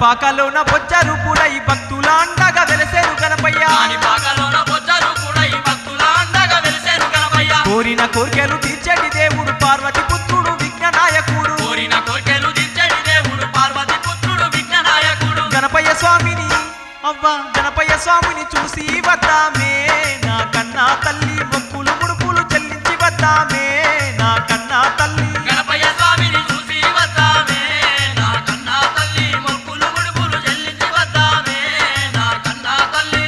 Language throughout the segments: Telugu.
కాణిపాకలోన బొజ్జ రూపుడై భక్తుల అండగా వెలసేరు గణపయ్య కాణిపాకలోన బొజ్జలు కూడా ఈ భక్తుల అండగా వెలిసేను గణపయ్య కోరిన కోరికలు తీర్చడి దేవుడు పార్వతి పుత్రుడు విఘ్న నాయకుడు కోరిన కోరికలు తీర్చడి దేవుడు పార్వతి పుత్రుడు విఘ్న నాయకుడు గణపయ్య స్వామిని అవ్వ గణపయ్య స్వామిని చూసి వద్దామే నా కన్నా తల్లి మొక్కులు ముడుపులు చెల్లించి వద్దామే నా కన్నా తల్లి గణపయ్య స్వామిని చూసి వద్దామే నా కన్నా తల్లి మొక్కులు ముడుపులు చెల్లించి వద్దామే నా కన్నా తల్లి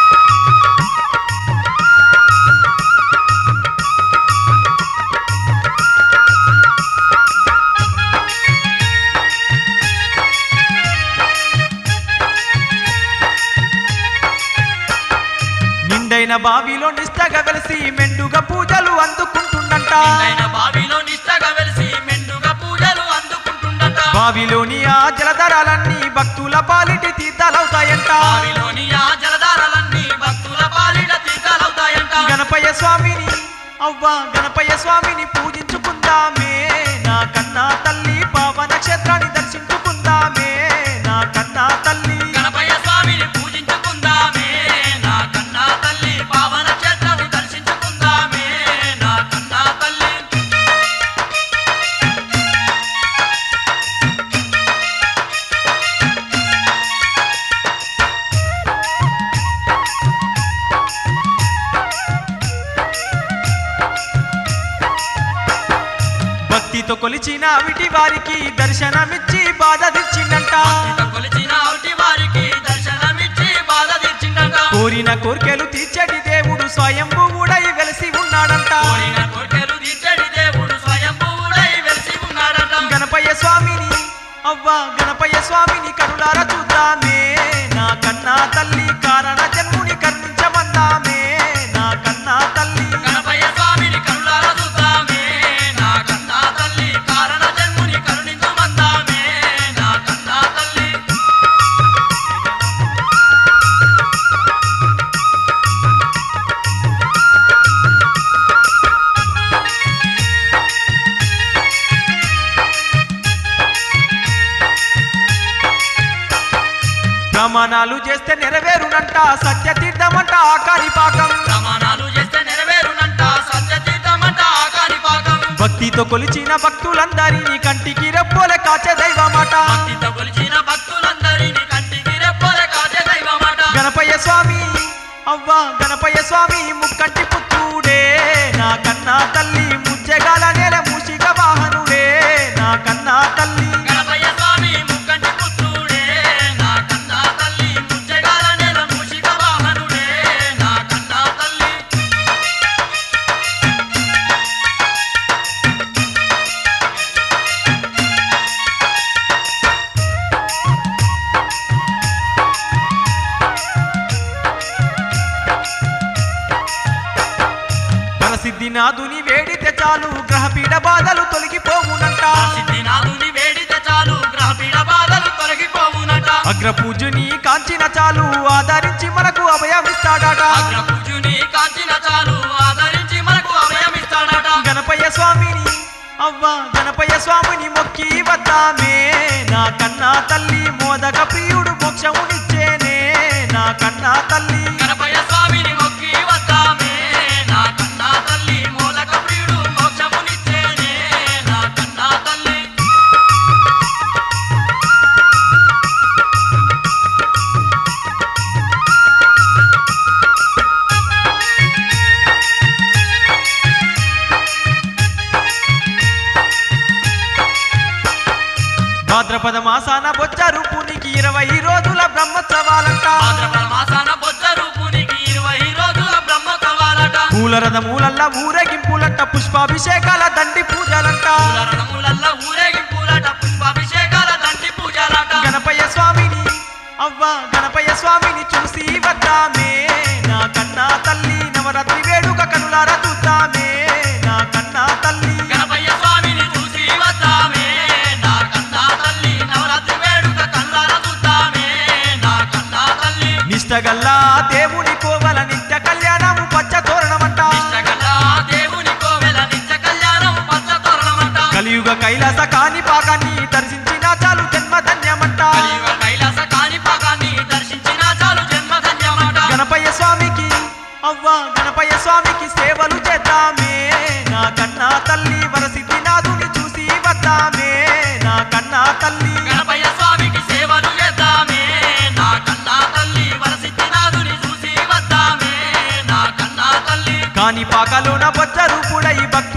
నిండైన బావిలో నిష్టగా వెలిసి మెండుగా పూజలు అందుకుంటుండంట నిండైన బావిలో నిష్టగా వెలిసి మెండుగా పూజలు అందుకుంటుండట బావిలోని ఆ జలధరాలన్నీ భక్తుల పాలిటి తీర్థాలవుతాయంట బావిలోని ఆ జలధారలన్నీ భక్తుల పాలిట తీర్థాలవుతాయంట గణపయ్య స్వామిని అవ్వ గణపయ్య స్వామిని పూజించుకుందామే నా కన్నా తల్లి పావన క్షేత్రాన్ని దర్శించుకుందామే నా కన్నా తల్లి గణపయ్య స్వామిని పూజించుకుందామే నా కన్నా తల్లి పావన క్షేత్రాన్ని దర్శించుకుందామే నా కన్నా తల్లి భక్తితో కొలిచిన విటి వారికి దర్శనమిచ్చి బాధ తెచ్చిందంట భక్తితో కొలిచిన అవుటి వారికి దర్శనమిచ్చి బాధ తీర్చిండట కోరిన కోరికలు తీర్చడి దేవుడు స్వయంభువుడై వెలిసి ఉన్నాడంట కోరిన కోరికలు తీర్చడి దేవుడు స్వయంభూడై వెలిసి ఉన్నాడట గణపయ్య స్వామిని అవ్వ గణపయ్య స్వామిని కనులార చూద్దామే నా కన్నా తల్లి కారణ జన్ముని కరుణించమందామే నా కన్నా తల్లి గణపయ్య స్వామిని కరుణాల చూద్దామే నా కన్నా తల్లి కారణ జన్ముని కరుణించుమందామే నా కన్నా తల్లి ప్రమాణాలు చేస్తే నెరవేరునంట సత్యతీర్థమంట ఆకారి పాకం ప్రమాణాలు చేస్తే నెరవేరునంట సత్యతీర్థమంట ఆకారి పాకం భక్తితో కొలిచిన భక్తులందరినీ కంటికి రెప్పోలే కాచే దైవమాట భక్తితో కొలిచిన భక్తులందరినీ కంటికి రెప్పోలే కాచే దైవమాట గణపయ్య స్వామి అవ్వ గణపయ్య స్వామి ముక్కంటి పుత్రుడే నా కన్నా తల్లి ముచ్చగాల నేల మూషిక వాహనుడే నా కన్నా తల్లి గణపయ్య స్వామి ముక్కంటి పుత్రుడే నా కన్నా తల్లి ముచ్చగాల నెల మూషిక వాహనుడే నా కన్నా తల్లి మనసిద్ధి నాదుని వేడితే చాలు గ్రహపీడ బాధలు తొలగిపోవునంట సిద్ధినాథుని వేడితే చాలు గ్రహపీడ బాధలు తొలగిపోవునట అగ్రపూజుని కాంచిన చాలు ఆదరించి మనకు అభయమిస్తాడట అగ్రపూజుని కాంచిన చాలు ఆదరించి మనకు అభయమిస్తాడట గణపయ్య స్వామిని అవ్వ గణపయ్య స్వామిని మొక్కి వద్దామే నా కన్నా తల్లి మోదక ప్రియుడు మోక్షమునిచ్చేనే నా కన్నా తల్లి గణపయ్య స్వామిని మొక్కి వద్దామే నా కన్నా తల్లి మూలక ప్రియుడు మోక్షమునిచ్చేనే నా కన్నా తల్లి భాద్రపద మాసాన బొచ్చ రూపునికి ఇరవై రోజుల బ్రహ్మోత్సవాలంట భాద్రపద మాసాన బొజ్జ రూపునికి ఇరవై రోజుల బ్రహ్మోత్సవాలట పూల రథమూలల్ల ఊరేగింపులంట పుష్పాభిషేకాల దండి పూజలంట పూల రణములల్ల ఊరేగింపులట పుష్పాభిషేకాల దండి పూజలట గణపయ్య స్వామిని అవ్వ గణపయ్య స్వామిని చూసి వద్దామే నా కన్నా తల్లి నవరాత్రి వేడుక కనులార చూద్దామే నా కన్నా తల్లి గణపయ్య స్వామిని చూసి వద్దామే నా కన్నా తల్లి నవరాత్రి వేడుక కల్లార చూద్దామే నా కన్నా తల్లి నిష్టగల్లా దేవుని కోవల నిత్య కళ్యాణము పచ్చ తోరణమంట ఇష్టగల దేవుని కోవెల నిత్య కళ్యాణం పచ్చ తోరణమంట కలియుగ కైలాస కాని పాకాన్ని దర్శించిన చాలు జన్మ ధన్యమంట కలియుగ కైలాస వద్దామే నా కన్నా తల్లి గణపయ్య స్వామికి సేవలు చేద్దామే నా కన్నా తల్లి వరసిద్ధినాథుని చూసి వద్దామే నా కన్నా తల్లి కాని పాకలోన బొచ్చ రూపుడై భక్త